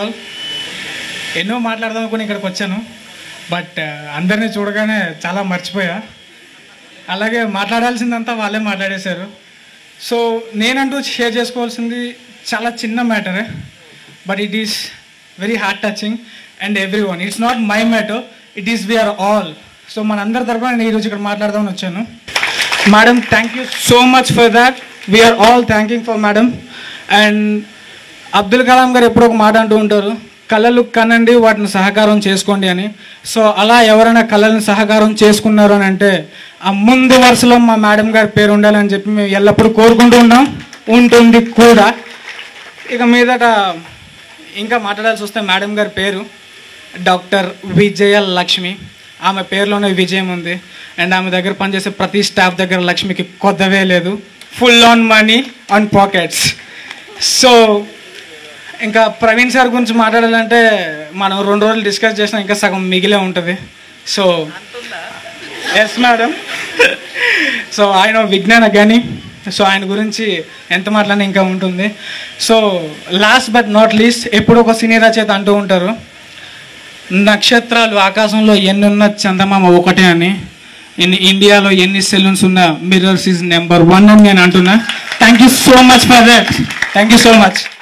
all ఎన్నో మాట్లాడదాం అనుకుని ఇక్కడికి వచ్చాను బట్ అందరినీ చూడగానే చాలా మర్చిపోయా అలాగే మాట్లాడాల్సిందంతా వాళ్ళే మాట్లాడేశారు సో నేనంటూ షేర్ చేసుకోవాల్సింది చాలా చిన్న మ్యాటరే but it is very heart touching and every one it's not my matter it is we are all so మనందరి తరపున నేను ఈరోజు ఇక్కడ మాట్లాడదామని వచ్చాను madam thank you so much for that we are all thanking for madam and Abdul Kalam గారు ఎప్పుడో ఒక మాట అంటూ ఉంటారు కళలు కనండి వాటిని సహకారం చేసుకోండి అని సో అలా ఎవరైనా కళలను సహకారం చేసుకున్నారు అని అంటే ఆ ముందు వరుసలో మా మేడం గారి పేరు ఉండాలని చెప్పి మేము ఎల్లప్పుడూ కోరుకుంటూ ఉన్నాం ఉంటుంది కూడా ఇక మీదట ఇంకా మాట్లాడాల్సి వస్తే మేడం గారి పేరు డాక్టర్ విజయ లక్ష్మి ఆమె పేరులోనే విజయం ఉంది అండ్ ఆమె దగ్గర పనిచేసే ప్రతి స్టాఫ్ దగ్గర లక్ష్మికి కొత్తవే లేదు full on money on pockets so ఇంకా ప్రవీణ్ సార్ గురించి మాట్లాడాలంటే మనం రెండు రోజులు డిస్కస్ చేసినా ఇంకా సగం మిగిలే ఉంటుంది సో ఎస్ మేడం సో ఆయన విజ్ఞాన కానీ సో ఆయన గురించి ఎంత మాట్లాడినా ఇంకా ఉంటుంది so last but not least ఎప్పుడు ఒక సినీ రచయిత అంటూ ఉంటారు నక్షత్రాలు ఆకాశంలో ఎన్ని ఉన్న చందమామ ఒకటే అని ఇన్ ఇండియాలో ఎన్ని సెలూన్స్ ఉన్న మిర్రర్స్ ఈజ్ నెంబర్ వన్ అని నేను అంటున్నా thank you so much for that thank you so much